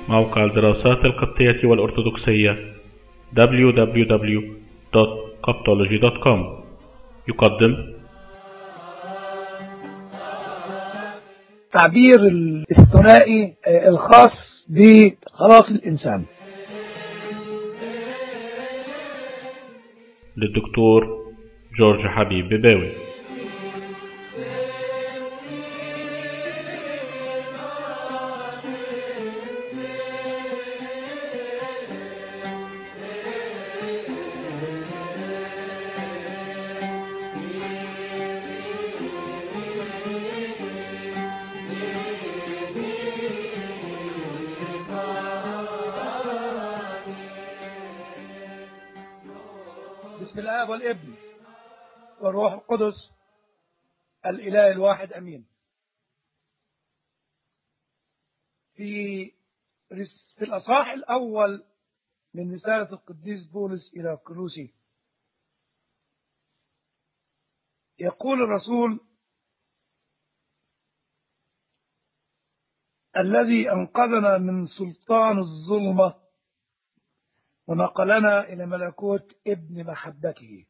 موقع الدراسات القبطية والأرثوذكسية www.coptology.com يقدم تعبير الثنائي آه، الخاص بخلاص الإنسان للدكتور جورج حبيب بباوي بسم الله والابن والروح القدس الإله الواحد أمين في رس- في الأصحاح الأول من رسالة القديس بولس إلى كلوسي يقول الرسول الذي أنقذنا من سلطان الظلمة ونقلنا إلى ملكوت ابن محبته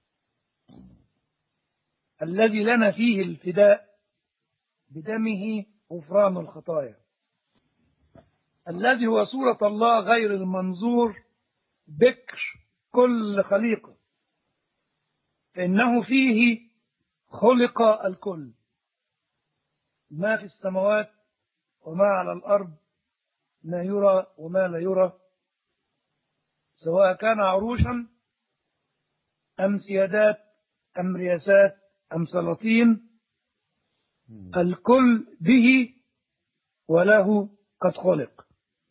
الذي لنا فيه الفداء بدمه غفران الخطايا الذي هو صورة الله غير المنظور بكر كل خليقة فإنه فيه خلق الكل ما في السماوات وما على الأرض ما يرى وما لا يرى سواء كان عروشا أم سيادات أم رياسات أم سلاطين الكل به وله قد خلق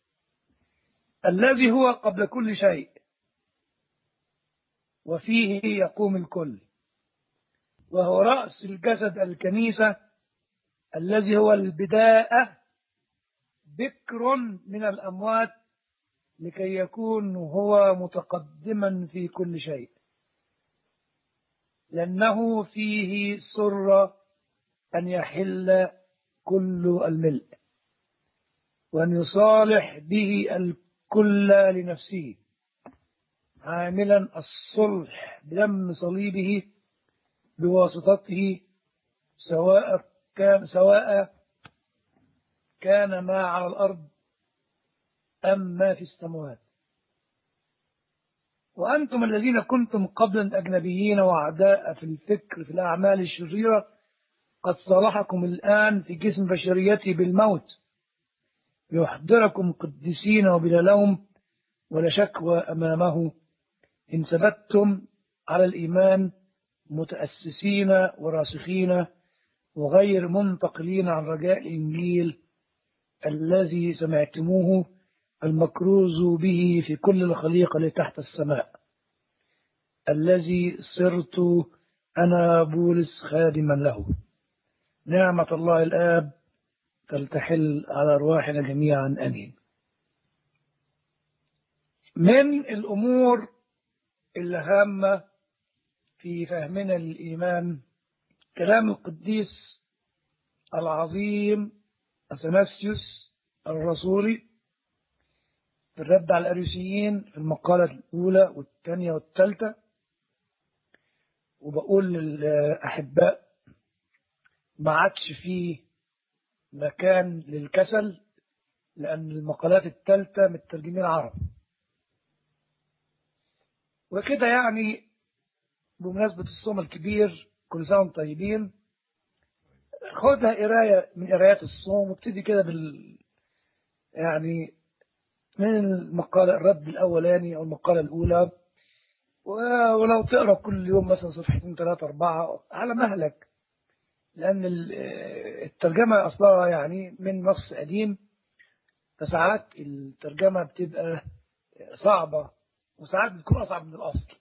الذي هو قبل كل شيء وفيه يقوم الكل وهو رأس الجسد الكنيسة الذي هو البداءة بكر من الأموات لكي يكون هو متقدما في كل شيء لأنه فيه سر أن يحل كل الملء وأن يصالح به الكل لنفسه عاملا الصلح بدم صليبه بواسطته سواء كان سواء كان ما على الأرض أم ما في السماوات وأنتم الذين كنتم قبلا أجنبيين وأعداء في الفكر في الأعمال الشريرة قد صالحكم الآن في جسم بشريته بالموت يحضركم قديسين وبلا لوم ولا شكوى أمامه إن ثبتتم على الإيمان متأسسين وراسخين وغير منتقلين عن رجاء الإنجيل الذي سمعتموه المكروز به في كل الخليقة اللي تحت السماء الذي صرت أنا بولس خادما له نعمة الله الآب تلتحل على أرواحنا جميعا أمين من الأمور الهامة في فهمنا للإيمان كلام القديس العظيم أثناسيوس الرسولي في الرد على الأريوسيين في المقالة الأولى والثانية والثالثة وبقول للأحباء ما عادش فيه مكان للكسل لأن المقالات الثالثة مترجمين عرب وكده يعني بمناسبة الصوم الكبير كل سنة وانتم طيبين خدها قراية من قرايات الصوم وابتدي كده بال يعني من المقالة الرد الأولاني أو المقالة الأولى و- ولو تقرأ كل يوم مثلا صفحتين ثلاثة أربعة على مهلك لأن ال- الترجمة أصلها يعني من نص قديم فساعات الترجمة بتبقى صعبة وساعات بتكون أصعب من الأصل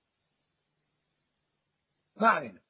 ما علينا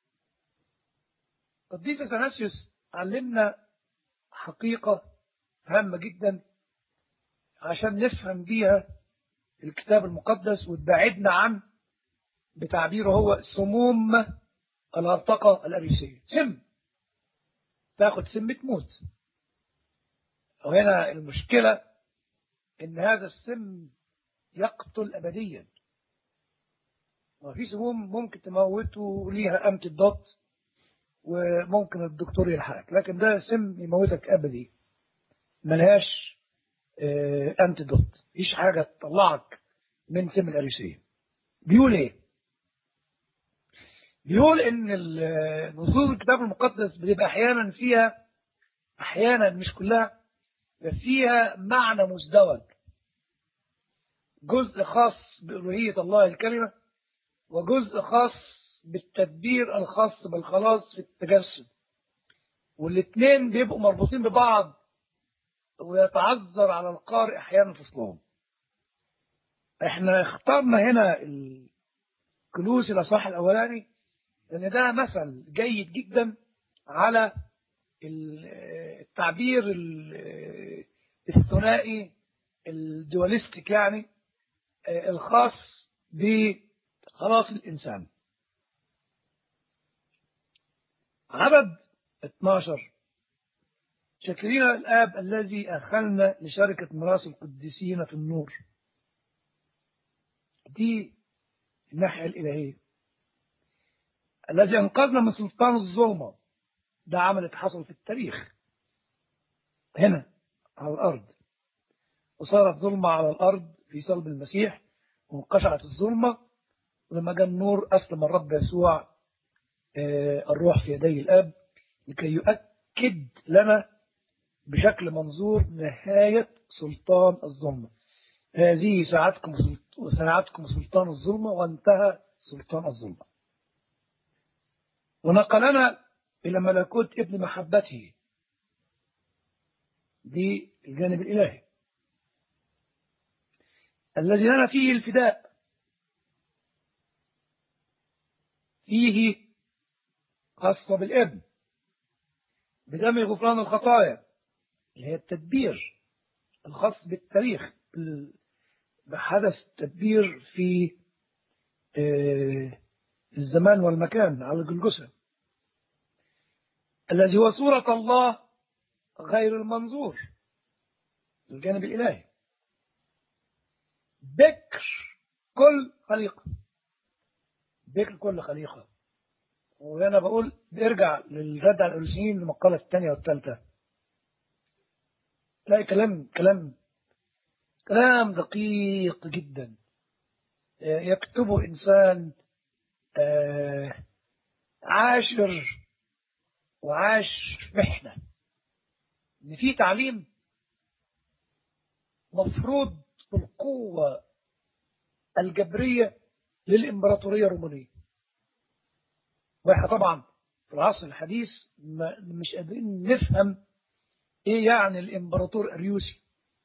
قديس اثناسيوس علمنا حقيقة هامة جدا عشان نفهم بيها الكتاب المقدس وتبعدنا عن بتعبيره هو سموم الهرطقة الأريسية سم تاخد سم تموت وهنا المشكلة ان هذا السم يقتل ابديا وفي سموم ممكن تموته ليها أمت الضغط وممكن الدكتور يلحقك لكن ده سم يموتك أبدي ملهاش أنت ضغط مفيش حاجة تطلعك من سم الأريسية بيقول إيه؟ بيقول إن نصوص الكتاب المقدس بتبقى أحيانا فيها أحيانا مش كلها فيها معنى مزدوج جزء خاص بألوهية الله الكلمة وجزء خاص بالتدبير الخاص بالخلاص في التجسد والاثنين بيبقوا مربوطين ببعض ويتعذر على القارئ احيانا فصلهم احنا اخترنا هنا الكلوس الاصح الاولاني لان ده مثل جيد جدا على التعبير الثنائي الدوليستيك يعني الخاص بخلاص الإنسان عدد 12 شاكرين الآب الذي أخلنا لشركة ميراث القديسين في النور دي الناحية الإلهية الذي أنقذنا من سلطان الظلمة ده عمل حصل في التاريخ هنا على الأرض وصارت ظلمة على الأرض في صلب المسيح وانقشعت الظلمة ولما جاء النور أسلم الرب يسوع الروح في يدي الآب لكي يؤكد لنا بشكل منظور نهاية سلطان الظلمة هذه ساعتكم ساعتكم سلطان الظلمة وانتهى سلطان الظلمة ونقلنا إلى ملكوت ابن محبته دي الجانب الإلهي الذي لنا فيه الفداء فيه خاصة بالابن بدم غفران الخطايا اللي هي التدبير الخاص بالتاريخ بحدث تدبير في الزمان والمكان على الجلجسة الذي هو صورة الله غير المنظور الجانب الإلهي بكر كل خليقة بكر كل خليقة وأنا بقول بيرجع للرد على الأرسيين المقالة الثانية والثالثة تلاقي كلام كلام كلام دقيق جدا يكتبه إنسان عاشر وعاش محنة إن في تعليم مفروض بالقوة الجبرية للإمبراطورية الرومانية واحنا طبعا في العصر الحديث مش قادرين نفهم ايه يعني الامبراطور اريوسي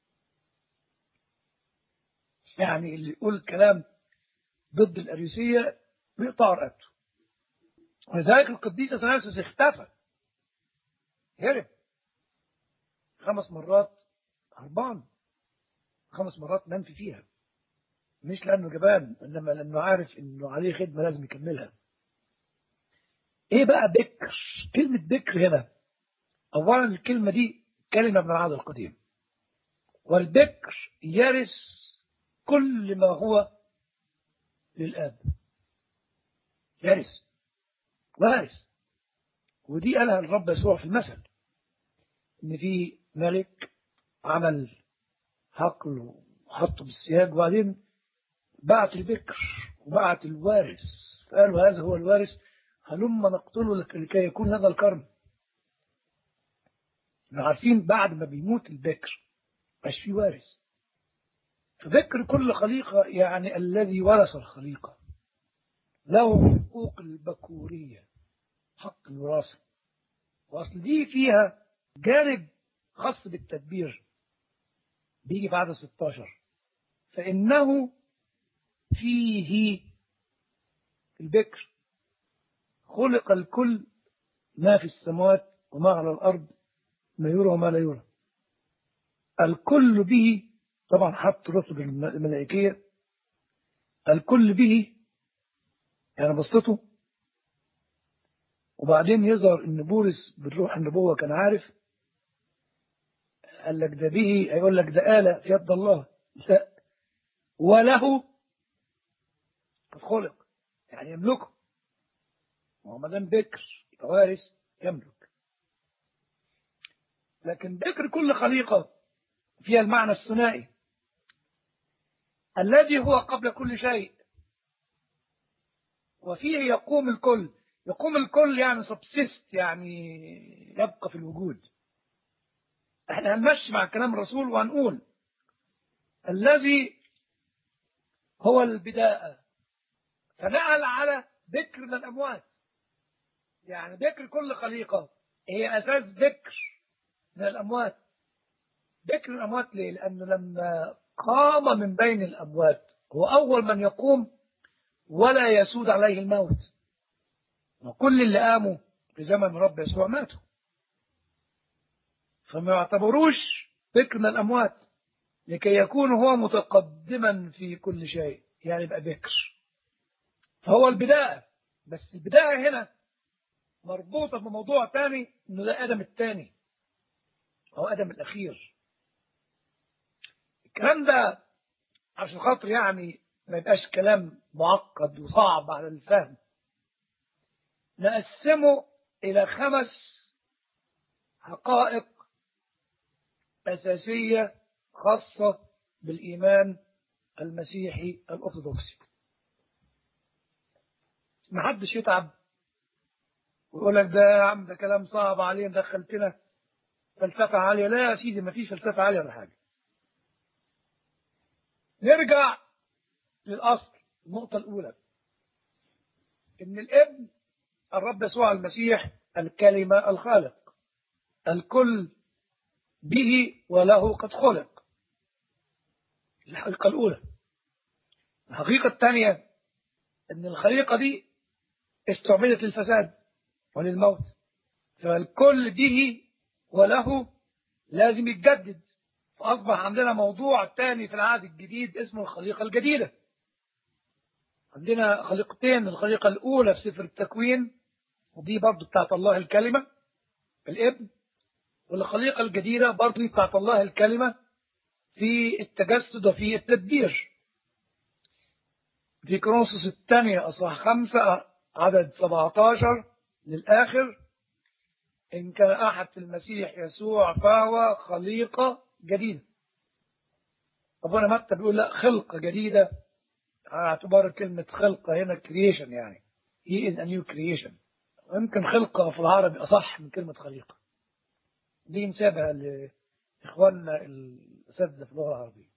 يعني اللي يقول كلام ضد الاريوسية بيقطع رقبته ولذلك القديس اثناسيوس اختفى هرب خمس مرات هربان خمس مرات منفي فيها مش لانه جبان انما لانه عارف انه عليه خدمه لازم يكملها ايه بقى بكر كلمه بكر هنا اولا الكلمه دي كلمه من العهد القديم والبكر يرث كل ما هو للاب يرث وارث ودي قالها الرب يسوع في المثل ان في ملك عمل حقل وحطه بالسياج وبعدين بعت البكر وبعت الوارث قالوا هذا هو الوارث هلم نقتله لكي يكون هذا الكرم عارفين بعد ما بيموت البكر مش في وارث فبكر كل خليقة يعني الذي ورث الخليقة له حقوق البكورية حق الوراثة وأصل دي فيها جانب خاص بالتدبير بيجي بعد 16 فإنه فيه البكر خلق الكل ما في السماوات وما على الأرض ما يرى وما لا يرى الكل به طبعا حط رتب الملائكية الكل به يعني بسطته وبعدين يظهر ان بولس بالروح النبوة كان عارف قال لك ده به هيقول لك ده آلة في يد الله لا وله قد خلق يعني يملكه وهو ما دام بكر يبقى وارث يملك لكن بكر كل خليقة فيها المعنى الثنائي الذي هو قبل كل شيء وفيه يقوم الكل يقوم الكل يعني سبسيست يعني يبقى في الوجود احنا هنمشي مع كلام الرسول وهنقول الذي هو البداية فنقل على ذكر من الأموات يعني ذكر كل خليقة هي أساس ذكر من الأموات ذكر الأموات ليه؟ لأنه لما قام من بين الأموات هو أول من يقوم ولا يسود عليه الموت وكل اللي قاموا في زمن رب يسوع ماتوا فما يعتبروش ذكر من الأموات لكي يكون هو متقدما في كل شيء يعني يبقى ذكر فهو البداية بس البداية هنا مربوطة بموضوع تاني انه ده ادم الثاني هو ادم الاخير الكلام ده عشان خاطر يعني ما يبقاش كلام معقد وصعب على الفهم نقسمه الى خمس حقائق اساسيه خاصه بالايمان المسيحي الارثوذكسي محدش يتعب ويقول لك ده يا عم ده كلام صعب علينا دخلتنا فلسفة عالية لا يا سيدي ما فيش فلسفة عالية ولا حاجة نرجع للأصل النقطة الأولى إن الابن الرب يسوع المسيح الكلمة الخالق الكل به وله قد خلق الحقيقة الأولى الحقيقة الثانية إن الخليقة دي استعملت للفساد وللموت فالكل به وله لازم يتجدد فأصبح عندنا موضوع تاني في العهد الجديد اسمه الخليقة الجديدة عندنا خليقتين الخليقة الأولى في سفر التكوين ودي برضو بتاعت الله الكلمة الابن والخليقة الجديدة برضو دي بتاعت الله الكلمة في التجسد وفي التدبير في كرونسوس الثانية أصح خمسة عدد 17 للآخر إن كان أحد في المسيح يسوع فهو خليقة جديدة أبونا متى بيقول لا خلقة جديدة على اعتبار كلمة خلقة هنا creation يعني he is a new creation ويمكن خلقة في العربي أصح من كلمة خليقة دي نسابها لإخواننا الأساتذة في اللغة العربية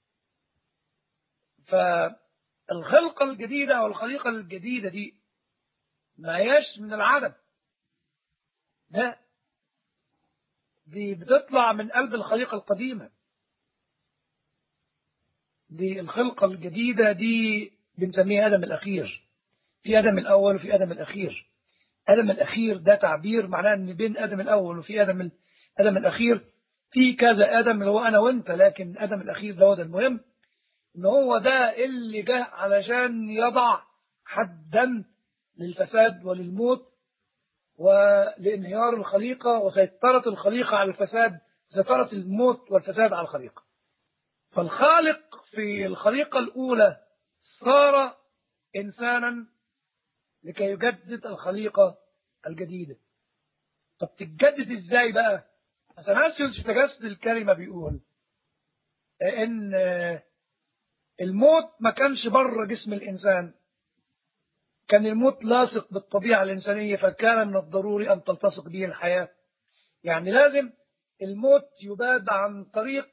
فالخلقة الجديدة والخليقة الجديدة دي ما هياش من العدم لا دي بتطلع من قلب الخليقة القديمة دي الخلقة الجديدة دي بنسميها آدم الأخير في آدم الأول وفي آدم الأخير آدم الأخير ده تعبير معناه إن بين آدم الأول وفي آدم ال- آدم الأخير في كذا آدم اللي هو أنا وأنت لكن آدم الأخير ده هو ده المهم إن هو ده اللي جه علشان يضع حدا للفساد وللموت ولانهيار الخليقة وسيطرة الخليقة على الفساد سيطرة الموت والفساد على الخليقة فالخالق في الخليقة الأولى صار إنسانا لكي يجدد الخليقة الجديدة طب تتجدد ازاي بقى اثناسيوس في تجسد الكلمة بيقول ان الموت ما كانش بره جسم الإنسان كان الموت لاصق بالطبيعة الإنسانية فكان من الضروري أن تلتصق به الحياة يعني لازم الموت يباد عن طريق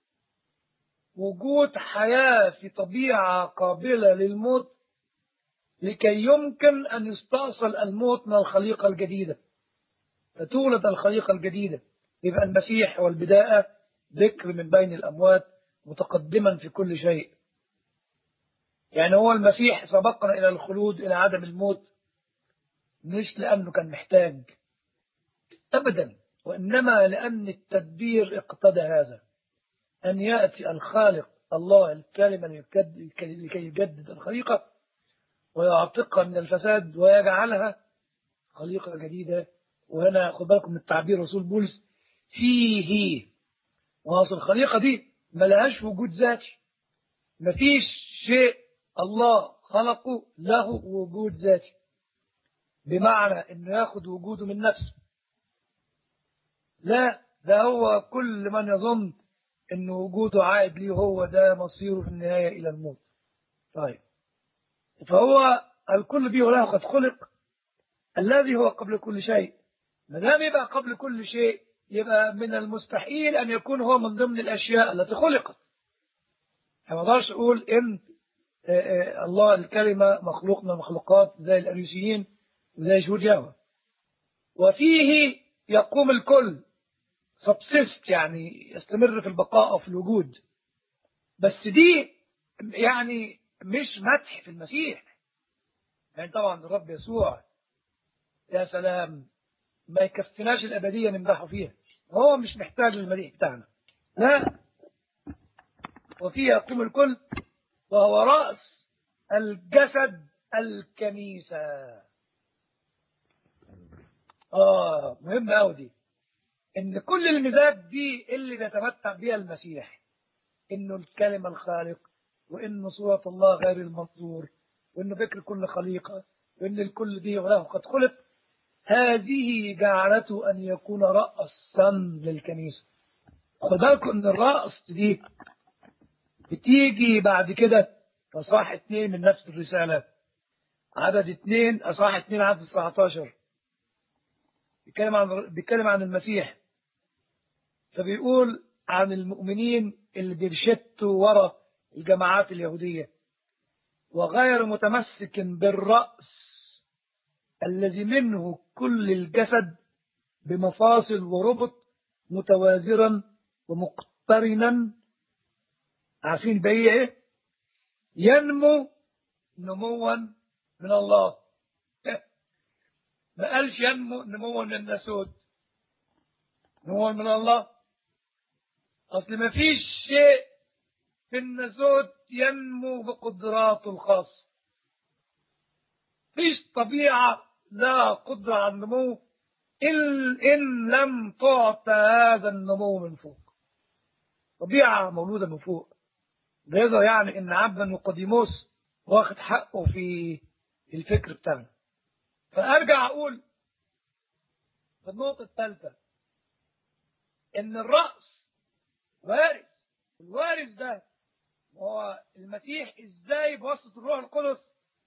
وجود حياة في طبيعة قابلة للموت لكي يمكن أن يستأصل الموت من الخليقة الجديدة فتولد الخليقة الجديدة يبقى المسيح والبداية ذكر من بين الأموات متقدما في كل شيء يعني هو المسيح سبقنا إلى الخلود إلى عدم الموت مش لأنه كان محتاج أبدا وإنما لأن التدبير اقتضى هذا أن يأتي الخالق الله الكلمة لكي يجدد الخليقة ويعتقها من الفساد ويجعلها خليقة جديدة وهنا خد بالكم من التعبير رسول بولس فيه واصل الخليقة دي ملهاش وجود ذاتي مفيش شيء الله خلقه له وجود ذاتي بمعنى انه ياخد وجوده من نفسه لا ده هو كل من يظن ان وجوده عائد ليه هو ده مصيره في النهاية الى الموت طيب فهو الكل به وله قد خلق الذي هو قبل كل شيء ما دام يبقى قبل كل شيء يبقى من المستحيل ان يكون هو من ضمن الاشياء التي خلقت ما اقدرش اقول ان آه، آه، الله الكلمه مخلوق من المخلوقات زي الاريوسيين وزي شهود يهوه وفيه يقوم الكل سبسيست يعني يستمر في البقاء أو في الوجود بس دي يعني مش مدح في المسيح يعني طبعا الرب يسوع يا سلام ما يكفناش الأبدية نمدحه فيها هو مش محتاج للمديح بتاعنا لا وفيه يقوم الكل وهو رأس الجسد الكنيسة آه مهم أوي دي إن كل الميزات دي اللي بيتمتع بيها المسيح إنه الكلمة الخالق وإنه صورة الله غير المنظور وإنه فكر كل خليقة وإن الكل دي وله قد خلق هذه جعلته أن يكون رأسا للكنيسة خد بالكم إن الرأس دي بتيجي بعد كده أصحاح اتنين من نفس الرسالة عدد اتنين أصحاح اتنين عدد 19 بيتكلم عن بيتكلم عن المسيح فبيقول عن المؤمنين اللي بيرشدوا ورا الجماعات اليهودية وغير متمسك بالرأس الذي منه كل الجسد بمفاصل وربط متوازرا ومقترنا عارفين بيه ايه ينمو نموا من الله ما قالش ينمو نموا من الناسوت نموا من الله اصل ما فيش شيء في الناسوت ينمو بقدراته الخاصة فيش طبيعة لا قدرة على النمو إن, إن لم تعطى هذا النمو من فوق طبيعة مولودة من فوق بيظهر يعني إن عبدا نيقوديموس واخد حقه في الفكر بتاعنا فأرجع أقول في النقطة الثالثة إن الرأس وارث الوارث ده هو المسيح إزاي بواسطة الروح القدس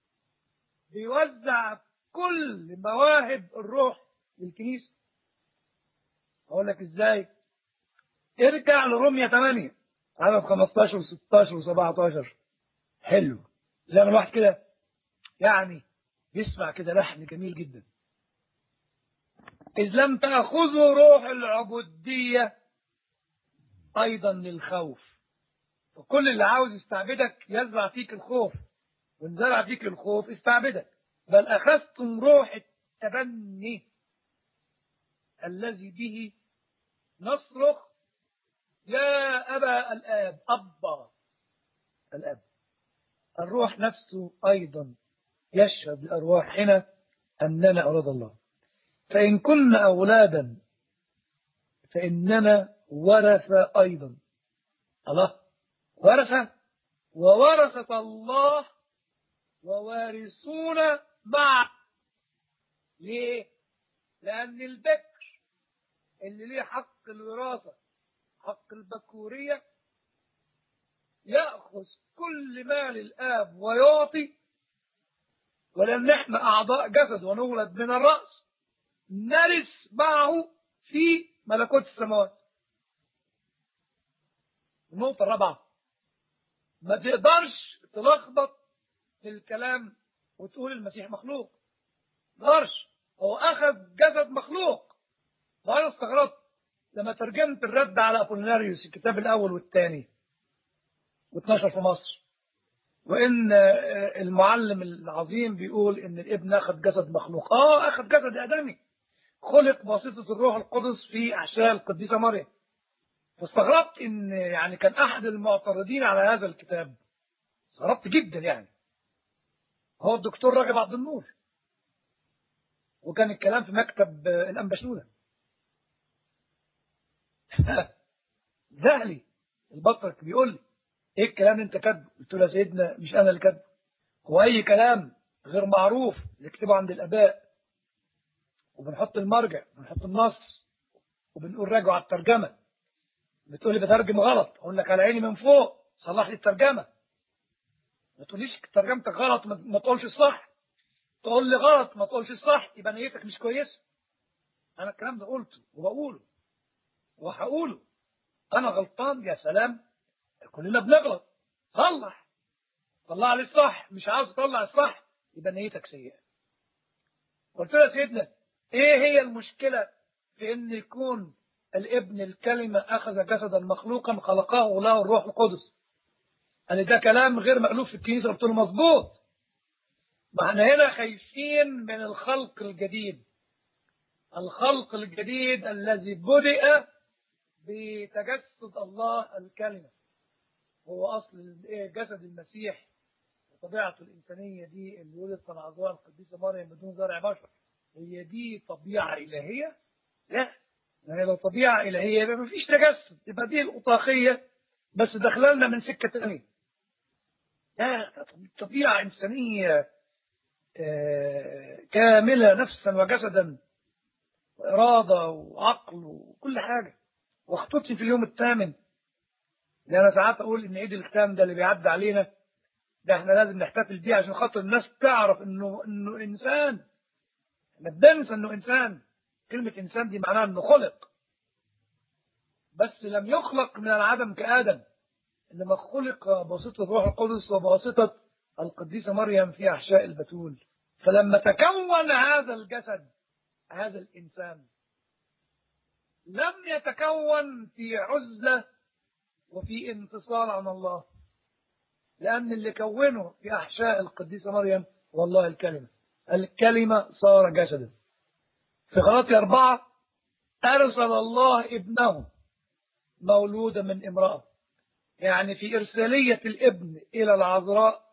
بيوزع كل مواهب الروح للكنيسة أقول لك إزاي ارجع لرومية 8 عدد 15 و16 و17 حلو زي ما الواحد كده يعني يسمع كده لحن جميل جدا إذ لم تأخذوا روح العبودية أيضا للخوف وكل اللي عاوز يستعبدك يزرع فيك الخوف وإن زرع فيك الخوف استعبدك بل أخذتم روح التبني الذي به نصرخ يا أبا الآب أبا الآب الروح نفسه أيضا يشهد لأرواحنا أننا أولاد الله فإن كنا أولادا فإننا ورث أيضا الله ورث وورثة الله ووارثون مع ليه؟ لأن البكر اللي ليه حق الوراثة حق البكورية يأخذ كل مال الآب ويعطي ولأن احنا أعضاء جسد ونولد من الرأس نرث معه في ملكوت السماوات النقطة الرابعة ما تقدرش تلخبط في الكلام وتقول المسيح مخلوق ما تقدرش هو أخذ جسد مخلوق وأنا استغربت لما ترجمت الرد على أبوليناريوس الكتاب الأول والثاني و12 في مصر وإن المعلم العظيم بيقول إن الابن أخذ جسد مخلوق آه أخذ جسد آدمي خلق بواسطة الروح القدس في أحشاء القديسة مريم فاستغربت إن يعني كان أحد المعترضين على هذا الكتاب استغربت جدا يعني هو الدكتور راغب عبد النور وكان الكلام في مكتب الأنبشنونة ذهلي البطرك بيقول لي ايه الكلام اللي انت كاتبه قلت له يا سيدنا مش انا اللي كاتبه هو اي كلام غير معروف نكتبه عند الاباء وبنحط المرجع وبنحط النص وبنقول راجعوا على الترجمه بتقول لي بترجم غلط اقول لك على عيني من فوق صلح لي الترجمه ما تقوليش ترجمتك غلط ما ما تقولش الصح تقول لي غلط ما تقولش الصح يبقى نيتك مش كويسه انا الكلام ده قلته وبقوله وهقوله انا غلطان يا سلام كلنا بنغلط صلح طلع لي الصح مش عاوز تطلع الصح يبقى نيتك سيئه قلت له يا سيدنا ايه هي المشكله في ان يكون الابن الكلمه اخذ جسدا مخلوقا خلقه له الروح القدس قال لي ده كلام غير مألوف في الكنيسه قلت له مظبوط ما احنا هنا خايفين من الخلق الجديد الخلق الجديد الذي بدأ بتجسد الله الكلمة هو أصل جسد المسيح وطبيعته الإنسانية دي اللي ولدت من عذراء القديسة مريم بدون زرع بشر هي دي طبيعة إلهية؟ لا ما هي لو طبيعة إلهية يبقى مفيش تجسد يبقى دي الأطاقية بس دخلنا من سكة تانية لا طبيعة إنسانية آه، كاملة نفسا وجسدا وإرادة وعقل وكل حاجة واختطي في اليوم الثامن لأن أنا ساعات أقول إن عيد الختام ده اللي بيعدي علينا ده إحنا لازم نحتفل بيه عشان خاطر الناس تعرف إنه إنه إنسان ما تنسى إنه إنسان كلمة إنسان دي معناها إنه خلق بس لم يخلق من العدم كآدم إنما خلق بواسطة الروح القدس وبواسطة القديسة مريم في أحشاء البتول فلما تكون هذا الجسد هذا الإنسان لم يتكون في عزلة وفي انفصال عن الله لأن اللي كونه في أحشاء القديسة مريم والله الكلمة الكلمة صار جسدا في غلاطي أربعة أرسل الله ابنه مولودا من امرأة يعني في إرسالية الابن إلى العذراء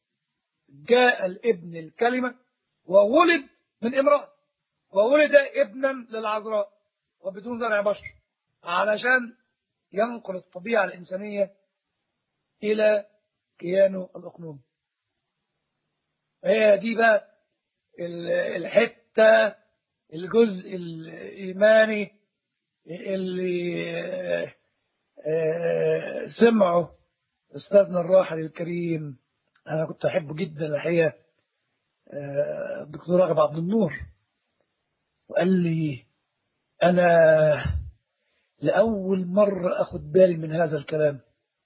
جاء الابن الكلمة وولد من امرأة وولد ابنا للعذراء وبدون زرع بشر علشان ينقل الطبيعة الإنسانية إلى كيانه الأقنوم هي دي بقى الحتة الجزء الإيماني اللي سمعه أستاذنا الراحل الكريم أنا كنت أحبه جدا الحقيقة الدكتور راغب عبد النور وقال لي أنا لأول مرة أخذ بالي من هذا الكلام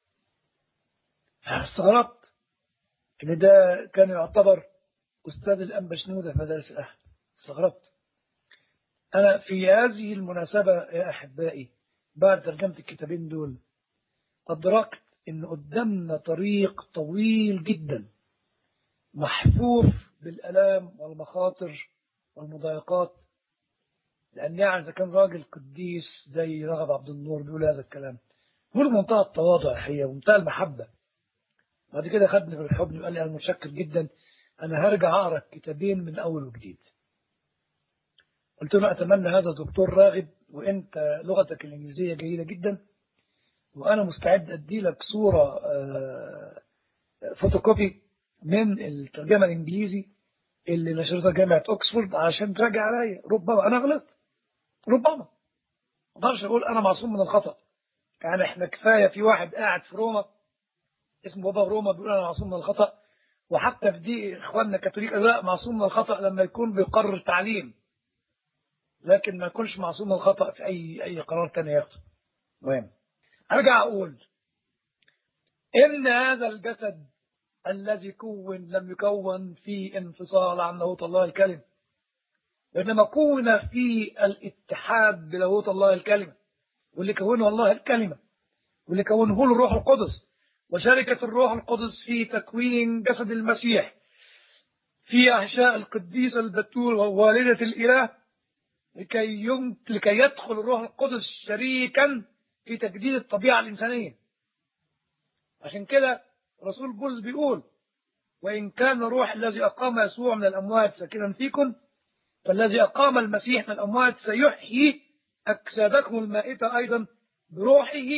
استغربت إن ده كان يعتبر أستاذ الأنبا شنودة في مدارس الأحد استغربت أنا في هذه المناسبة يا أحبائي بعد ترجمة الكتابين دول أدركت إن قدامنا طريق طويل جدا محفوف بالآلام والمخاطر والمضايقات لأن يعني إذا كان راجل قديس زي رغب عبد النور بيقول هذا الكلام بيقول منتهى التواضع الحقيقة ومنتهى المحبة بعد كده خدني في الحضن وقال لي أنا متشكر جدا أنا هرجع أقرأ الكتابين من أول وجديد قلت له أتمنى هذا دكتور راغب وأنت لغتك الإنجليزية جيدة جدا وأنا مستعد أدي لك صورة فوتوكوبي من الترجمة الإنجليزي اللي نشرتها جامعة أكسفورد عشان تراجع عليا ربما أنا غلطت ربما ما اقدرش أقول أنا معصوم من الخطأ يعني إحنا كفاية في واحد قاعد في روما اسمه بابا روما بيقول أنا معصوم من الخطأ وحتى في دي إخواننا كاثوليك لا معصوم من الخطأ لما يكون بيقرر تعليم لكن ما يكونش معصوم من الخطأ في أي أي قرار تاني ياخده مهم أرجع أقول إن هذا الجسد الذي كون لم يكون في انفصال عن لاهوت الله الكلمة وإنما كون في الاتحاد بلاهوت الله الكلمة واللي كونه الله الكلمة واللي كونه له الروح القدس وشركة الروح القدس في تكوين جسد المسيح في أحشاء القديسة البتول ووالدة الإله لكي, يم... لكي يدخل الروح القدس شريكا في تجديد الطبيعة الإنسانية عشان كده رسول بولس بيقول وإن كان الروح الذي أقام يسوع من الأموات ساكنا فيكم فالذي أقام المسيح من الأموات سيحيي أجسادكم المائتة أيضا بروحه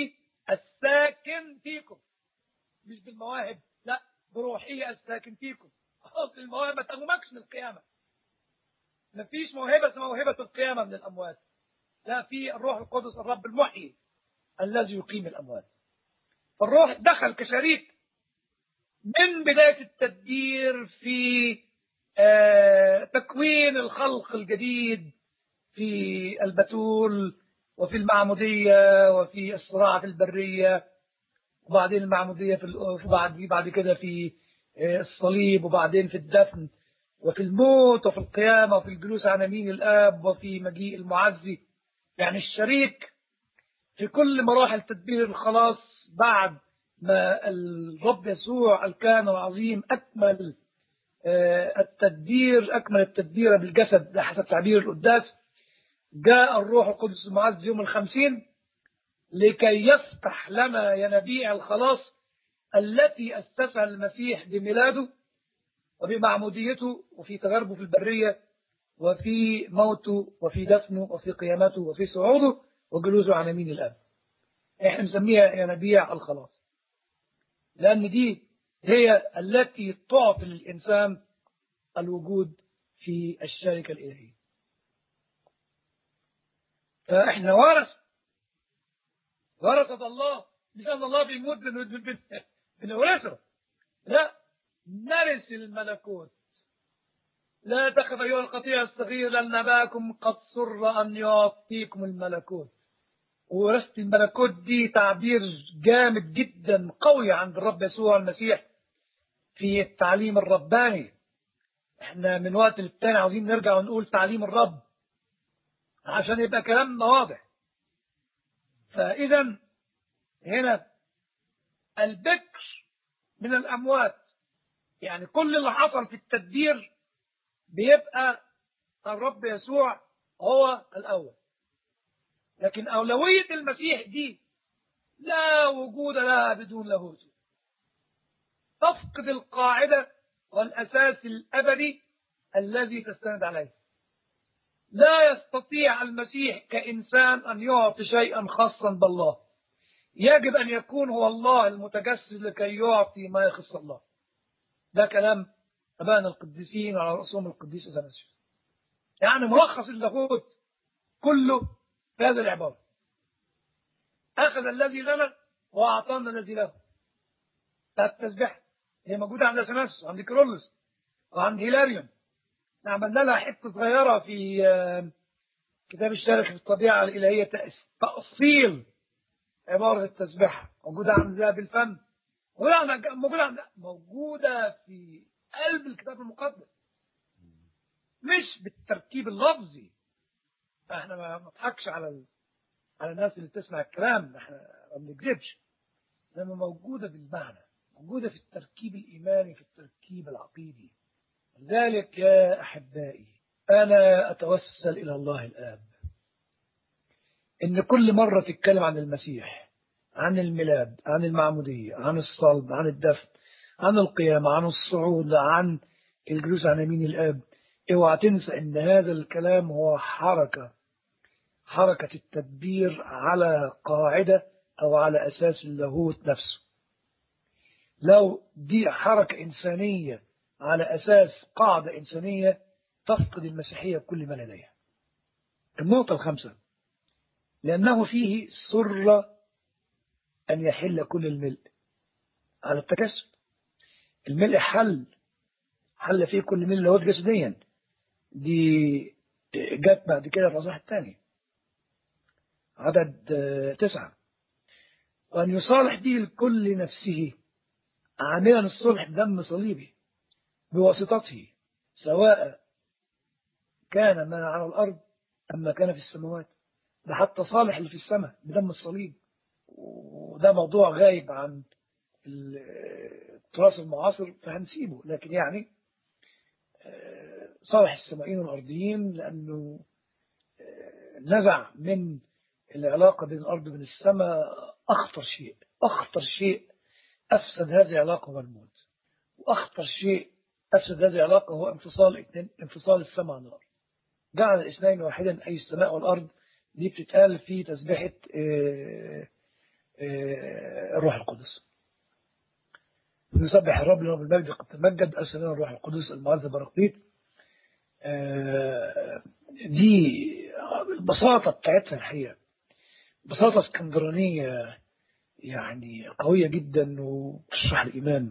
الساكن فيكم مش بالمواهب لا بروحي الساكن فيكم اصل المواهب ما تقومكش من القيامه مفيش موهبه اسمها موهبه القيامه من الاموات لا في الروح القدس الرب المحيي الذي يقيم الاموات فالروح دخل كشريك من بدايه التدبير في آه، تكوين الخلق الجديد في البتول وفي المعمودية وفي الصراع في البرية وبعدين المعمودية في ال- بعد بعد كده في آه، الصليب وبعدين في الدفن وفي الموت وفي القيامة وفي الجلوس على يمين الآب وفي مجيء المعزي يعني الشريك في كل مراحل تدبير الخلاص بعد ما الرب يسوع الكائن العظيم أكمل آه، التدبير أكمل التدبير بالجسد ده حسب تعبير القداس جاء الروح القدس المعز يوم الخمسين لكي يفتح لنا ينابيع الخلاص التي أسسها المسيح بميلاده وبمعموديته وفي تجاربه في البرية وفي موته وفي دفنه وفي قيامته وفي صعوده وجلوسه عن يمين الآب احنا نسميها ينابيع الخلاص لأن دي هي التي تعطي للإنسان الوجود في الشركة الإلهية فإحنا ورث ورثة الله مش أن الله بيموت بن- بن- بن- بنورثه لا نرث الملكوت لا تخف أيها القطيع الصغير لأن أباكم قد سر أن يعطيكم الملكوت ورثة الملكوت دي تعبير جامد جدا قوي عند الرب يسوع المسيح في التعليم الرباني احنا من وقت للتاني عاوزين نرجع ونقول تعليم الرب عشان يبقى كلامنا واضح فإذا هنا البكر من الأموات يعني كل اللي حصل في التدبير بيبقى الرب يسوع هو الأول لكن أولوية المسيح دي لا وجود لها بدون لاهوته تفقد القاعدة والأساس الأبدي الذي تستند عليه لا يستطيع المسيح كإنسان أن يعطي شيئا خاصا بالله يجب أن يكون هو الله المتجسد لكي يعطي ما يخص الله ده كلام أبانا القديسين على رأسهم القديس أثناسيوس يعني ملخص اللاهوت كله في هذه العبارة أخذ الذي لنا وأعطانا الذي له ده التسبيح هي موجودة عند أثناسيوس وعند كيرلس وعند هيلاريون عملنا لها حتة صغيرة في آه، كتاب الشارح في الطبيعة الإلهية تأس- تأصيل عبارة التسبيح موجودة عند ذهب الفم موجودة عند موجودة عند موجودة في قلب الكتاب المقدس مش بالتركيب اللفظي احنا ما ما نضحكش على ال... على الناس اللي بتسمع الكلام احنا ما بنكذبش لما موجودة بالمعنى موجودة في التركيب الإيماني في التركيب العقيدي لذلك يا أحبائي أنا أتوسل إلى الله الآب إن كل مرة تتكلم عن المسيح عن الميلاد عن المعمودية عن الصلب عن الدفن عن القيامة عن الصعود عن الجلوس عن يمين الآب اوعى تنسى إن هذا الكلام هو حركة حركة التدبير على قاعدة أو على أساس اللاهوت نفسه لو دي حركة إنسانية على أساس قاعدة إنسانية تفقد المسيحية بكل ما لديها النقطة الخامسة لأنه فيه سر أن يحل كل الملء على التكسب الملء حل حل فيه كل ملء لاهوت جسديا دي جت بعد كده في الأصحاح الثاني عدد آه، تسعة وأن يصالح به الكل نفسه عاملا الصلح بدم صليبي بواسطته سواء كان ما على الأرض أم ما كان في السماوات ده حتى صالح اللي في السماء بدم الصليب وده موضوع غايب عن ال- التراث المعاصر فهنسيبه لكن يعني آه، صالح السمائيين والأرضيين لأنه آه، نزع من العلاقة بين الأرض وبين السماء أخطر شيء أخطر شيء أفسد هذه العلاقة هو الموت وأخطر شيء أفسد هذه العلاقة هو انفصال اثنين انفصال السماء عن الأرض جعل الاثنين واحدا أي السماء والأرض دي بتتقال في تسبيحة آه، آه، الروح القدس نسبح الرب لرب المجد قد تمجد أرسل لنا الروح القدس المعز برقيت آه، دي البساطة بتاعتها الحقيقة بساطة اسكندرانية يعني قوية جدا وتشرح الإيمان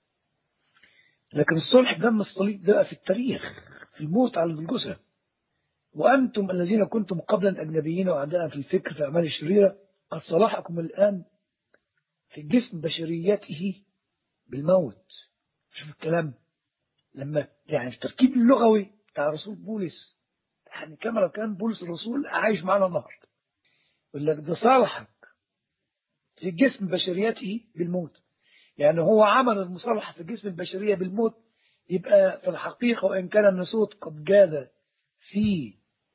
لكن الصلح دم الصليب ده في التاريخ في الموت على الجثة وأنتم الذين كنتم قبلا أجنبيين وأعداء في الفكر في أعمال الشريرة قد صلحكم الآن في جسم بشريته بالموت شوف الكلام لما يعني التركيب اللغوي بتاع رسول بولس يعني كما لو كان بولس الرسول عايش معنا النهارده يقول لك ده صالحك في جسم بشريته بالموت يعني هو عمل المصالحة في جسم البشرية بالموت يبقى في الحقيقة وإن كان النسوت قد جاد في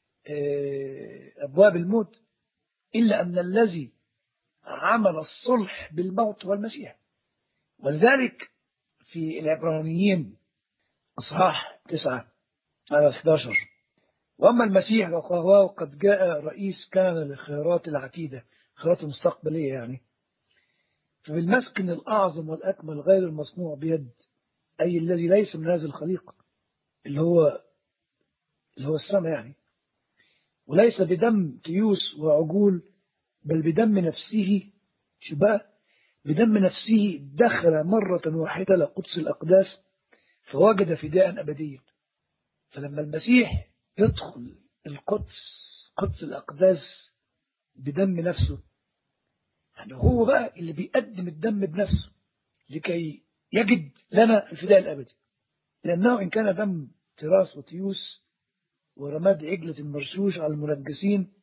آه، أبواب الموت إلا أن الذي عمل الصلح بالموت هو المسيح ولذلك في العبرانيين أصحاح تسعة على 11 وأما المسيح فهو قد جاء رئيس كان للخيرات العتيدة خيرات المستقبلية يعني فبالمسكن الأعظم والأكمل غير المصنوع بيد أي الذي ليس من هذه الخليقة اللي هو اللي هو السماء يعني وليس بدم تيوس وعجول بل بدم نفسه شبه بدم نفسه دخل مرة واحدة لقدس الأقداس فوجد فداء أبديا فلما المسيح يدخل القدس قدس الأقداس بدم نفسه يعني هو بقى اللي بيقدم الدم بنفسه لكي يجد لنا الفداء الأبدي لأنه إن كان دم تراس وتيوس ورماد عجلة مرشوش على المنجسين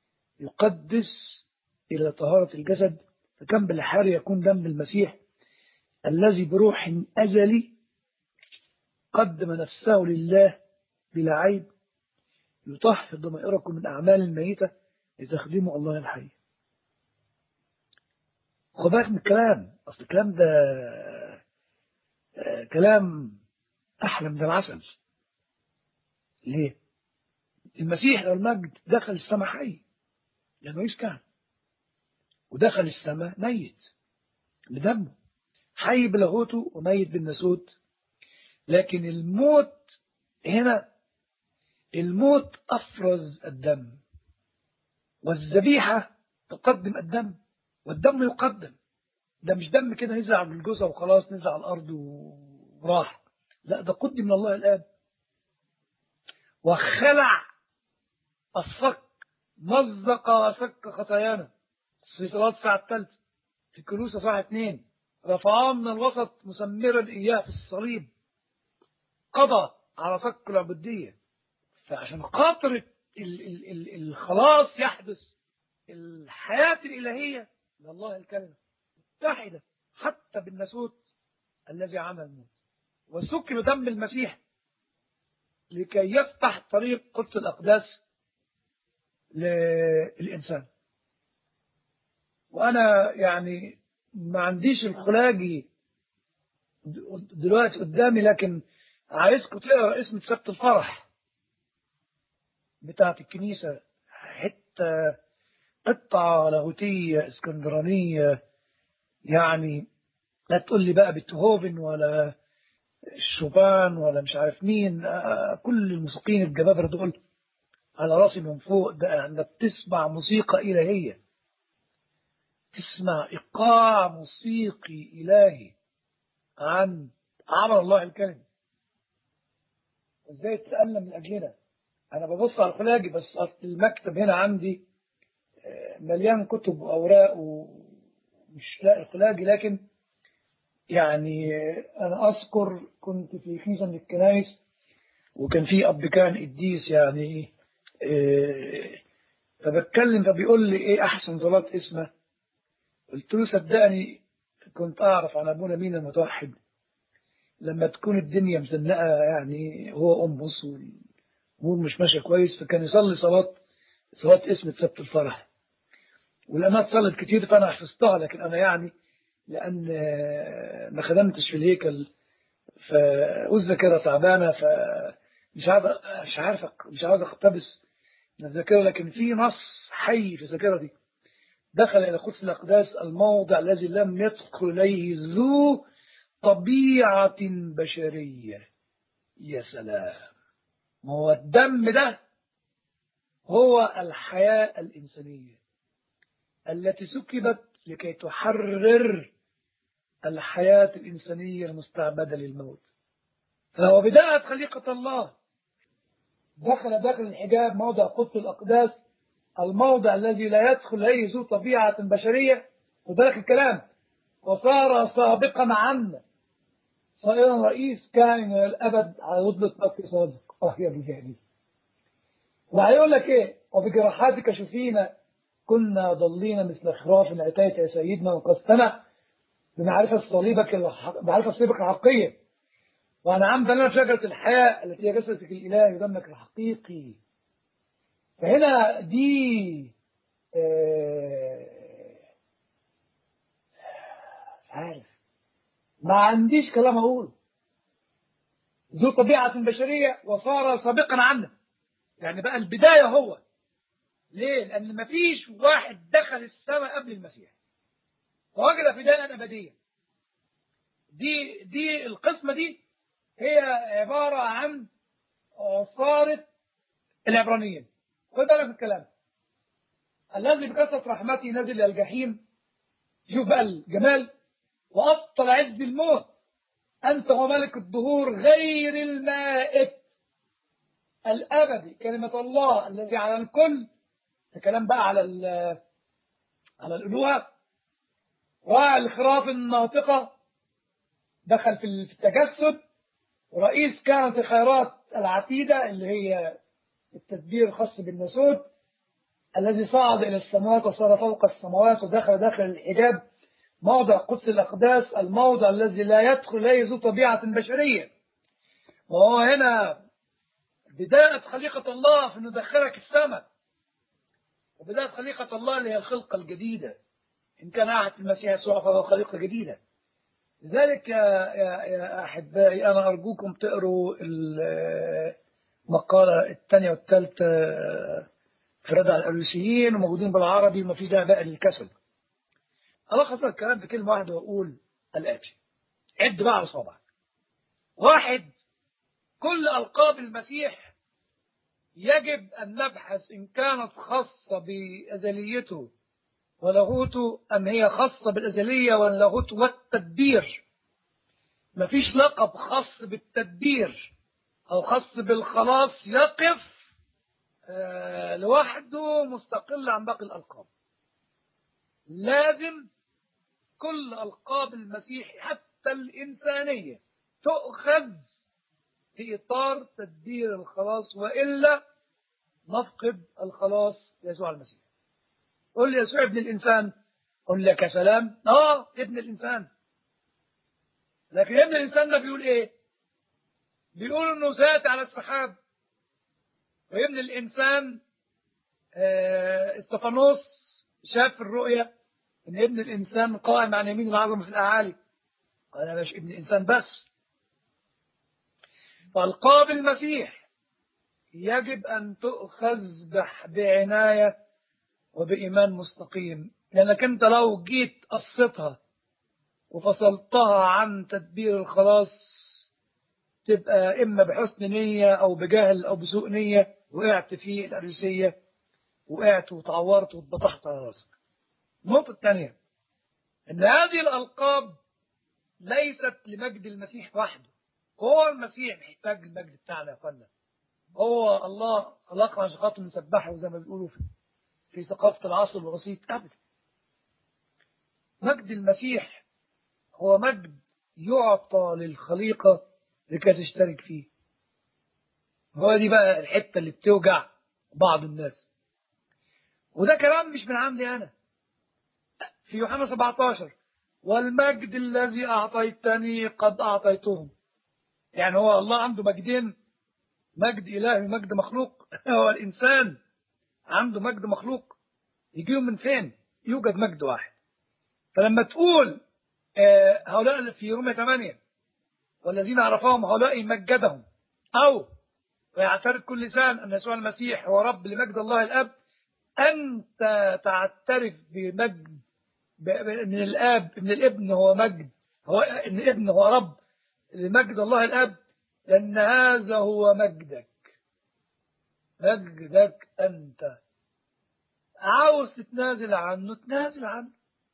يقدس إلى طهارة الجسد فكم بالحار يكون دم المسيح الذي بروح أزلي قدم نفسه لله بلا عيب يطهر ضمائركم من أعمال الميتة لتخدموا الله الحي خد بالك من الكلام أصل الكلام ده آه، كلام أحلى من العسل ليه؟ المسيح لو المجد دخل السماء حي لأنه يسكن ودخل السماء ميت بدمه حي بلاهوته وميت بالناسوت لكن الموت هنا الموت أفرز الدم والذبيحة تقدم الدم والدم يقدم ده مش دم كده نزل على الجثة وخلاص نزل على الأرض وراح لا ده قدم من الله الآب وخلع الصك مزق وسك خطايانا في صلاة الساعة الثالثة في الكنوسة ساعة اثنين رفعاه من الوسط مسمرا إياه في الصليب قضى على صك العبودية فعشان خاطر ال- ال- ال- الخلاص يحدث الحياة الإلهية لله الكلمة متحدة حتى بالناسوت الذي عمل الموت وسكب دم المسيح لكي يفتح طريق قدس الأقداس للإنسان وأنا يعني ما عنديش الخلاجي دلوقتي قدامي لكن عايزكم تقرا اسم سبت الفرح بتاعت الكنيسة حتة قطعة لاهوتية اسكندرانية يعني لا تقول لي بقى بيتهوفن ولا شوبان ولا مش عارف مين آه، كل الموسيقيين الجبابرة دول على راسي من فوق ده انك بتسمع موسيقى إلهية تسمع إيقاع موسيقي إلهي عن عمل الله الكلمة ازاي تتألم من أجلنا أنا ببص على الخلاجي بس أصل المكتب هنا عندي آه، مليان كتب وأوراق ومش لاقي الخلاجي لكن يعني آه، أنا أذكر كنت في كنيسة من الكنائس وكان في أب كان قديس يعني آه، فبتكلم فبيقول لي إيه أحسن صلاة اسمه قلت له صدقني كنت أعرف عن أبونا مين المتوحد لما تكون الدنيا مزنقة يعني هو أمس والأمور مش ماشية كويس فكان يصلي صلاة صلاة اسم سبت الفرح والأمات صلت كتير فأنا حفظتها لكن أنا يعني لأن آه، ما خدمتش في الهيكل فالذاكرة تعبانة فمش عارف مش عارف مش عاوز أقتبس من الذاكرة لكن في نص حي في الذاكرة دي دخل إلى قدس الأقداس الموضع الذي لم يدخل إليه ذو طبيعة بشرية يا سلام ما هو الدم ده هو الحياة الإنسانية التي سكبت لكي تحرر الحياة الإنسانية المستعبدة للموت فهو بداية خليقة الله دخل داخل الحجاب موضع قدس الأقداس الموضع الذي لا يدخل إليه ذو طبيعة بشرية وذلك الكلام وصار سابقا عنا صائرا رئيس كان إلى الأبد على رتبة مكة سابق اه يا بجهلي وهيقول لك إيه وبجراحاتك شفينا كنا ضلين مثل خراف أتيت يا سيدنا وقستنا بمعرفة صليبك الحق... بمعرفة صليبك الحقية وأنعمت لنا شجرة الحياة التي هي جسدك الإلهي ودمك الحقيقي فهنا دي آه... عارف ما عنديش كلام أقوله ذو طبيعة بشرية وصار سابقا عنا يعني بقى البداية هو ليه؟ لأن مفيش واحد دخل السماء قبل المسيح ووجد فداء أبديا دي دي القسمة دي هي عبارة عن عصارة العبرانيين خد بالك من الكلام الذي بكثرة رحمته نزل إلى الجحيم شوف بقى الجمال وأبطل عز الموت أنت وملك الدهور غير المائت الأبدي كلمة الله الذي على الكل الكلام بقى على على الألوهة والخراف الناطقة دخل في التجسد رئيس كانت الخيرات العتيدة اللي هي التدبير الخاص بالناسوت الذي صعد إلى السماوات وصار فوق السماوات ودخل داخل الحجاب موضع قدس الأقداس الموضع الذي لا يدخل إليه ذو طبيعة بشرية وهو هنا بداية خليقة الله في أنه دخلك السماء وبداية خليقة الله اللي هي الخلقة الجديدة إن كان أحد المسيح يسوع فهو خليقة جديدة لذلك يا, يا, يا أحبائي أنا أرجوكم تقروا المقالة الثانية والثالثة في ردع الأريسيين وموجودين بالعربي وما في داعي بقى للكسل ألخص الكلام في كلمة واحدة وأقول الآتي عد بقى على صوابعك واحد كل ألقاب المسيح يجب أن نبحث إن كانت خاصة بأزليته ولاهوته أم هي خاصة بالأزلية واللاهوت والتدبير مفيش لقب خاص بالتدبير أو خاص بالخلاص يقف آه لوحده مستقل عن باقي الألقاب لازم كل ألقاب المسيح حتى الإنسانية تؤخذ في إطار تدبير الخلاص وإلا نفقد الخلاص يسوع المسيح قل لي يسوع ابن الإنسان قل لك يا سلام آه ابن الإنسان لكن ابن الإنسان ده بيقول إيه بيقول إنه سات على السحاب وابن الإنسان آه استفانوس شاف في الرؤيا إن ابن الإنسان قائم عن يمين العظمة في الأعالي قال أنا مش ابن الإنسان بس فألقاب المسيح يجب أن تؤخذ بعناية وبإيمان مستقيم لأنك أنت لو جيت قصتها وفصلتها عن تدبير الخلاص تبقى إما بحسن نية أو بجهل أو بسوء نية وقعت في الأريسية وقعت وتعورت واتبطحت على راسك النقطة الثانية أن هذه الألقاب ليست لمجد المسيح وحده هو المسيح محتاج المجد بتاعنا يا اخوانا هو الله خلقنا عشان خاطر نسبحه زي ما بيقولوا في في ثقافة العصر الوسيط أبدا مجد المسيح هو مجد يعطى للخليقة لكي تشترك فيه هو دي بقى الحتة اللي بتوجع بعض الناس وده كلام مش من عندي أنا في يوحنا 17 والمجد الذي أعطيتني قد أعطيتهم يعني هو الله عنده مجدين مجد إلهي ومجد مخلوق هو الإنسان عنده مجد مخلوق يجيهم من فين يوجد مجد واحد فلما تقول آه هؤلاء في رومية 8 والذين عرفهم هؤلاء مجدهم أو ويعترف كل لسان أن يسوع المسيح هو رب لمجد الله الأب أنت تعترف بمجد ب- ب- من الآب من الابن هو مجد هو إن الابن هو رب لمجد الله الآب لأن هذا هو مجدك مجدك أنت عاوز تتنازل عنه تنازل عنه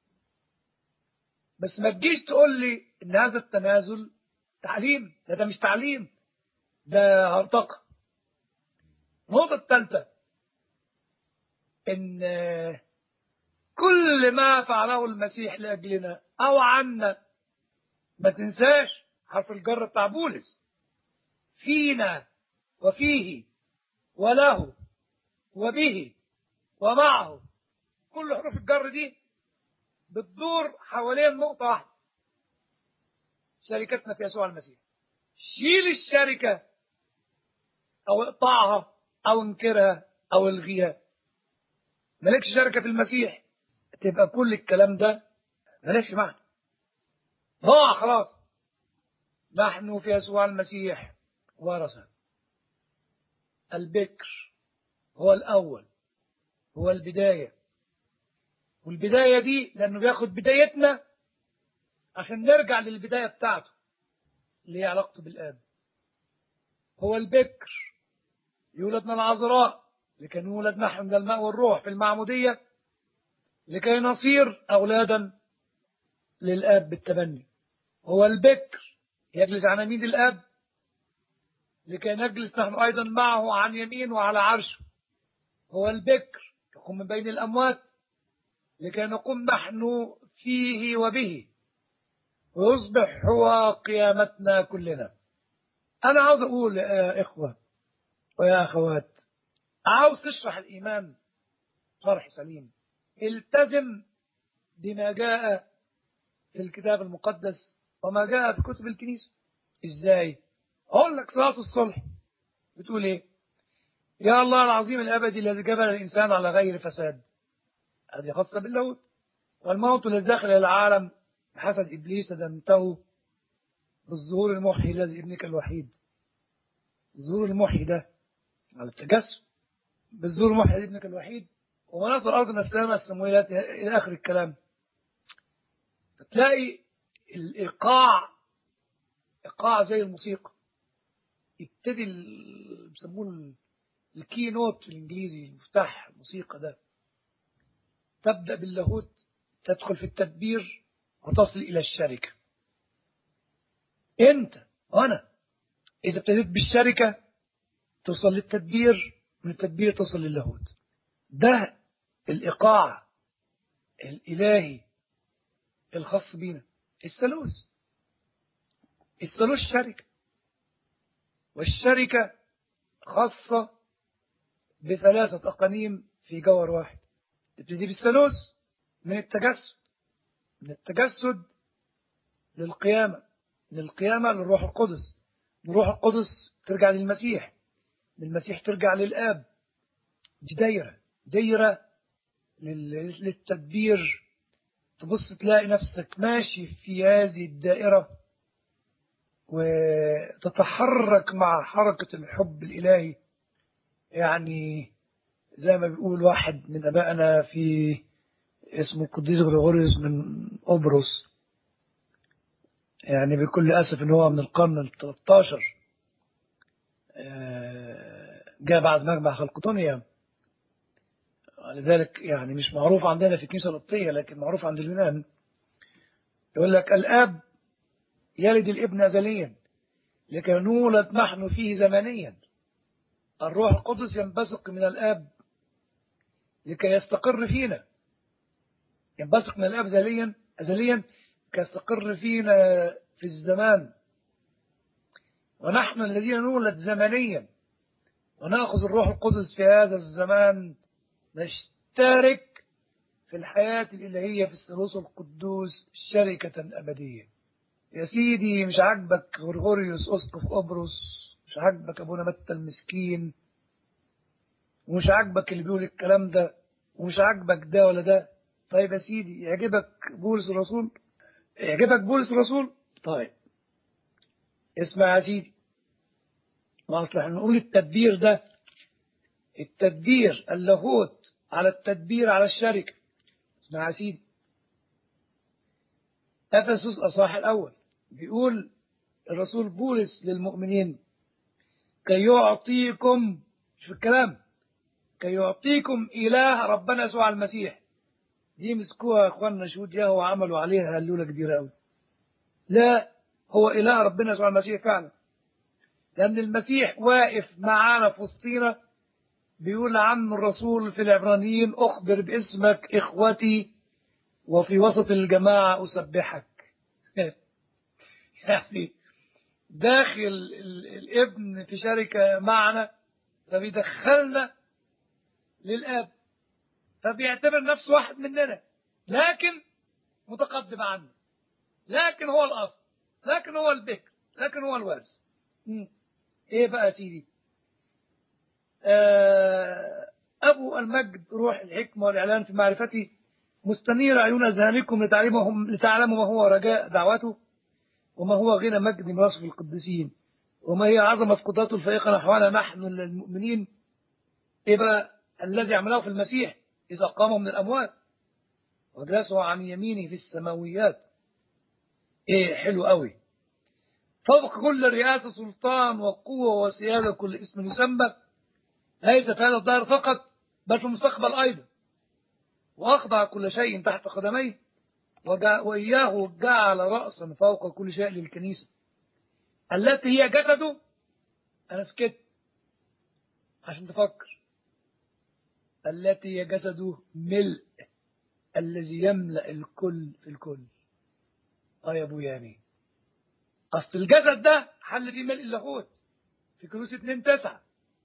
بس ما تجيش تقول لي إن هذا التنازل تعليم ده, ده مش تعليم ده هرطقة النقطة الثالثة إن كل ما فعله المسيح لأجلنا أو عنا ما تنساش حرف الجر بتاع بولس فينا وفيه وله وبه ومعه كل حروف الجر دي بتدور حوالين نقطة واحدة شركتنا في يسوع المسيح شيل الشركة أو اقطعها أو انكرها أو الغيها مالكش شركة في المسيح تبقى كل الكلام ده مالكش معنى ضاع خلاص نحن في يسوع المسيح ورثة البكر هو الأول هو البداية والبداية دي لأنه بياخد بدايتنا عشان نرجع للبداية بتاعته اللي هي علاقته بالآب هو البكر يولد من العذراء لكي نولد نحن من الماء والروح في المعمودية لكي نصير أولادا للآب بالتبني هو البكر يجلس عن يمين الآب لكي نجلس نحن أيضا معه عن يمين وعلى عرشه هو البكر يقوم من بين الأموات لكي نقوم نحن فيه وبه ويصبح هو قيامتنا كلنا أنا عاوز أقول يا إخوة ويا أخوات عاوز تشرح الإيمان شرح سليم التزم بما جاء في الكتاب المقدس وما جاء في كتب الكنيسة إزاي أقول لك صلاة الصلح بتقول إيه يا الله العظيم الأبدي الذي جبل الإنسان على غير فساد هذه خاصة باللاهوت والموت الذي دخل العالم بحسد إبليس دمته بالظهور المحيي الذي ابنك الوحيد الظهور المحيي ده على التجسد بالظهور المحيي الذي ابنك الوحيد ومناط الأرض نسلامة السمويات إلى آخر الكلام تلاقي الإيقاع إيقاع زي الموسيقى يبتدي ال- بيسموه الكي نوت الإنجليزي المفتاح الموسيقى ده تبدأ باللاهوت تدخل في التدبير وتصل إلى الشركة أنت وأنا إذا ابتديت بالشركة توصل للتدبير من التدبير توصل للاهوت ده الإيقاع الإلهي الخاص بينا الثالوث الثالوث شركة والشركة خاصة بثلاثة أقانيم في جوهر واحد تبتدي بالثالوث من التجسد من التجسد للقيامة من القيامة للروح القدس من الروح القدس ترجع للمسيح من المسيح ترجع للآب دي دايرة دايرة لل- للتدبير تبص تلاقي نفسك ماشي في هذه الدائرة وتتحرك مع حركة الحب الإلهي يعني زي ما بيقول واحد من أبائنا في اسمه القديس غريغوريوس من قبرص يعني بكل أسف إن هو من القرن ال 13 آه، جاء بعد مجمع خلقطونيا لذلك يعني مش معروف عندنا في الكنيسة القبطية لكن معروف عند اليونان يقول لك الآب يلد الابن أزليا لكي نولد نحن فيه زمنيا الروح القدس ينبثق من الآب لكي يستقر فينا ينبثق من الآب أزليا أزليا كي يستقر فينا في الزمان ونحن الذين نولد زمنيا ونأخذ الروح القدس في هذا الزمان نشترك في الحياة الإلهية في الثالوث القدوس شركة أبدية يا سيدي مش عاجبك غرغوريوس أسقف قبرص مش عاجبك أبونا متى المسكين ومش عاجبك اللي بيقول الكلام ده ومش عاجبك ده ولا ده طيب يا سيدي يعجبك بولس الرسول يعجبك بولس الرسول طيب اسمع يا سيدي ما اصل احنا نقول التدبير ده التدبير اللاهوت على التدبير على الشركة اسمع يا سيدي أفسس أصح الأول بيقول الرسول بولس للمؤمنين كي يعطيكم شوف الكلام كي يعطيكم إله ربنا يسوع المسيح دي مسكوها يا اخواننا شهود ياهو وعملوا عليها هلولة كبيرة قوي لا هو إله ربنا يسوع المسيح فعلا لأن المسيح واقف معانا في وسطينا بيقول عنه الرسول في العبرانيين أخبر باسمك إخوتي وفي وسط الجماعة أسبحك يعني داخل ال- الابن في شركة معنا فبيدخلنا للآب فبيعتبر نفسه واحد مننا لكن متقدم عنه لكن هو الأصل لكن هو البكر لكن هو الوارث مم. ايه بقى يا سيدي آه أبو المجد روح الحكمة والإعلان في معرفته مستنير عيون أذهانكم لتعلمهم لتعلموا ما هو رجاء دعوته وما هو غنى مجد مواصف القديسين وما هي عظمة قدرته الفائقة نحونا نحن المؤمنين إيه بقى الذي عمله في المسيح إذا قاموا من الأموات وجلسوا عن يمينه في السماويات إيه حلو قوي فوق كل رئاسة سلطان وقوة وسيادة كل اسم يسمى ليس في هذا الدار فقط بل في المستقبل أيضا وأخضع كل شيء تحت قدميه وجع- وإياه جعل رأسا فوق كل شيء للكنيسة التي هي جسده أنا سكت عشان تفكر التي هي جسده ملء الذي يملأ الكل في الكل اه يا ابويا يعني اصل الجسد ده حل فيه ملء اللاهوت في كنوز 2 9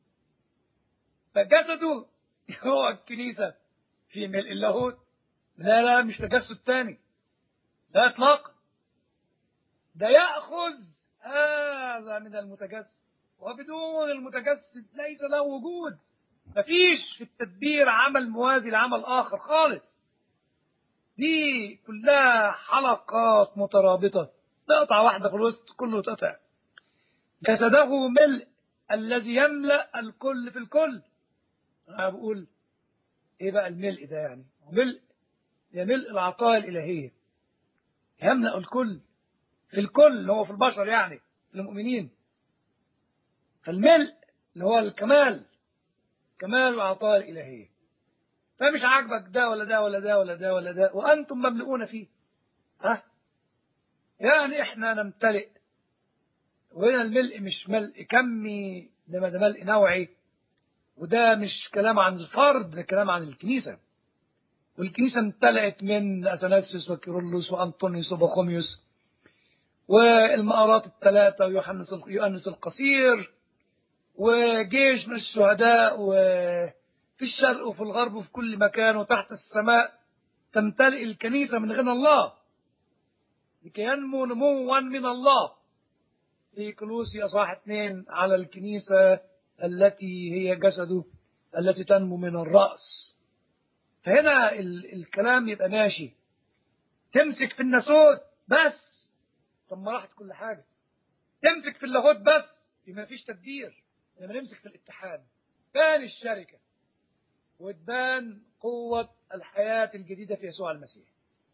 فجسده هو الكنيسة في ملء اللاهوت لا لا مش تجسد تاني لا اطلاقا ده يأخذ هذا من المتجسد وبدون المتجسد ليس له وجود مفيش في التدبير عمل موازي لعمل آخر خالص دي كلها حلقات مترابطة تقطع واحدة في الوسط كله يتقطع جسده ملء الذي يملأ الكل في الكل أنا بقول إيه بقى الملء ده يعني ملء هي ملء العطايا الإلهية يملأ الكل في الكل اللي هو في البشر يعني المؤمنين فالملء اللي هو الكمال كمال العطايا الإلهية فمش عاجبك ده ولا ده ولا ده ولا ده ولا ده وأنتم مملؤون فيه ها يعني إحنا نمتلئ وهنا الملء مش ملء كمي إنما ده ملء نوعي وده مش كلام عن الفرد ده كلام عن الكنيسة والكنيسة امتلأت من أثناسيوس وكيرلس وأنطونيوس وبخوميوس والمقارات الثلاثة ويوحنس يوحنس القصير وجيش من الشهداء وفي الشرق وفي الغرب وفي كل مكان وتحت السماء تمتلئ الكنيسة من غنى الله لكي ينمو نموا من الله في كلوسي أصحاح اثنين على الكنيسة التي هي جسده التي تنمو من الرأس فهنا ال الكلام يبقى ماشي تمسك في الناسوت بس طب ما راحت كل حاجة تمسك في اللاهوت بس يبقى مفيش تدبير لما نمسك في الاتحاد تبان الشركة وتبان قوة الحياة الجديدة في يسوع المسيح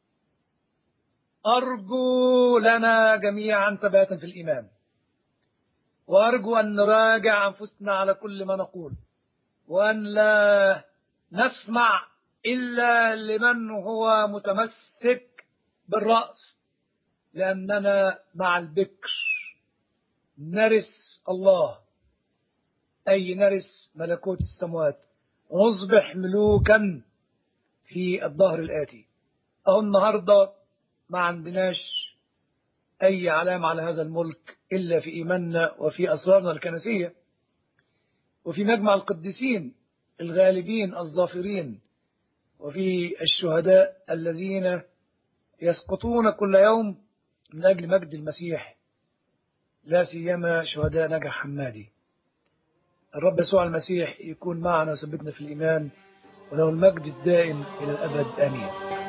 أرجو لنا جميعا ثباتا في الإيمان وأرجو أن نراجع أنفسنا على كل ما نقول وأن لا نسمع إلا لمن هو متمسك بالرأس لأننا مع البكر نرث الله أي نرث ملكوت السماوات ونصبح ملوكا في الظهر الآتي أهو النهاردة ما عندناش أي علامة على هذا الملك إلا في إيماننا وفي أسرارنا الكنسية وفي مجمع القديسين الغالبين الظافرين وفي الشهداء الذين يسقطون كل يوم من أجل مجد المسيح لا سيما شهداء نجح حمادي الرب يسوع المسيح يكون معنا وثبتنا في الإيمان وله المجد الدائم إلى الأبد آمين